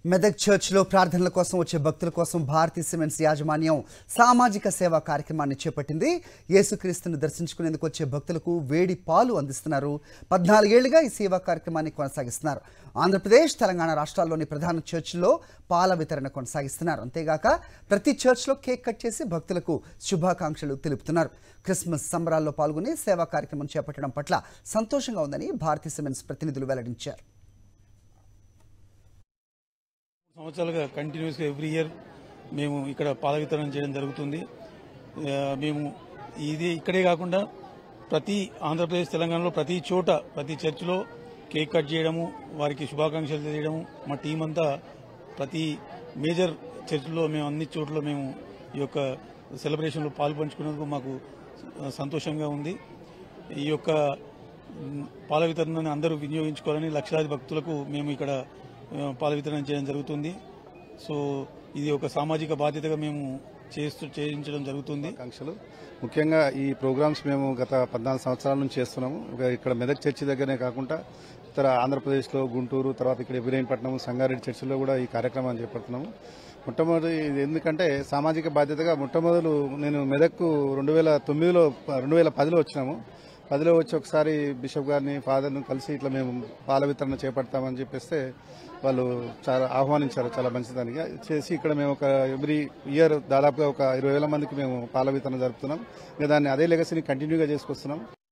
మెదక్ చర్చ్లో ప్రార్థనల కోసం వచ్చే భక్తుల కోసం భారతీ సిమెంట్స్ యాజమాన్యం సామాజిక సేవా కార్యక్రమాన్ని చేపట్టింది యేసుక్రీస్తును దర్శించుకునేందుకు వచ్చే భక్తులకు వేడి పాలు అందిస్తున్నారు పద్నాలుగేళ్లుగా ఈ సేవా కార్యక్రమాన్ని కొనసాగిస్తున్నారు ఆంధ్రప్రదేశ్ తెలంగాణ రాష్ట్రాల్లోని ప్రధాన చర్చిల్లో పాల వితరణ కొనసాగిస్తున్నారు అంతేగాక ప్రతి చర్చ్లో కేక్ కట్ చేసి భక్తులకు శుభాకాంక్షలు తెలుపుతున్నారు క్రిస్మస్ సంబరాల్లో పాల్గొని సేవా కార్యక్రమం చేపట్టడం పట్ల సంతోషంగా ఉందని భారతీ సిమెంట్స్ ప్రతినిధులు వెల్లడించారు సంవత్సరాలుగా కంటిన్యూస్గా ఎవ్రీ ఇయర్ మేము ఇక్కడ పాల వితరణ చేయడం జరుగుతుంది ఆ, మేము ఇది ఇక్కడే కాకుండా ప్రతి ఆంధ్రప్రదేశ్ తెలంగాణలో ప్రతి చోట ప్రతి చర్చిలో కేక్ కట్ చేయడము వారికి శుభాకాంక్షలు తెలియడము మా టీం అంతా ప్రతి మేజర్ చర్చిలో మేము అన్ని చోట్ల మేము ఈ యొక్క సెలబ్రేషన్లో పాలు పంచుకునేందుకు మాకు సంతోషంగా ఉంది ఈ యొక్క మ్, పాల వితరణను అందరూ వినియోగించుకోవాలని లక్షలాది భక్తులకు మేము ఇక్కడ ఆ, పాల వితరణ చేయడం జరుగుతుంది సో ఇది ఒక సామాజిక బాధ్యతగా మేము చేస్తూ చేయించడం జరుగుతుంది ఆకాంక్షలు ముఖ్యంగా ఈ ప్రోగ్రామ్స్ మేము గత పద్నాలుగు సంవత్సరాల నుంచి చేస్తున్నాము ఇక ఇక్కడ మెదక్ చర్చి దగ్గరనే కాకుండా ఇతర ఆంధ్రప్రదేశ్లో గుంటూరు తర్వాత ఇక్కడ ఇబ్రహీంపట్నం సంగారెడ్డి చర్చిలో కూడా ఈ కార్యక్రమాన్ని చేపడుతున్నాము మొట్టమొదటి ఇది ఎందుకంటే సామాజిక బాధ్యతగా మొట్టమొదలు నేను మెదక్కు రెండు వేల తొమ్మిదిలో రెండు వేల పదిలో వచ్చినాము పదిలో వచ్చి ఒకసారి బిషప్ గారిని ఫాదర్ని కలిసి ఇట్లా మేము పాల వితరణ చేపడతామని చెప్పేస్తే వాళ్ళు చాలా ఆహ్వానించారు చాలా మంచిదానిగా చేసి ఇక్కడ మేము ఒక ఎవ్రీ ఇయర్ దాదాపుగా ఒక ఇరవై వేల మందికి మేము పాల వితరణ జరుపుతున్నాం ఇంకా దాన్ని అదే లెగసీని కంటిన్యూగా చేసుకొస్తున్నాం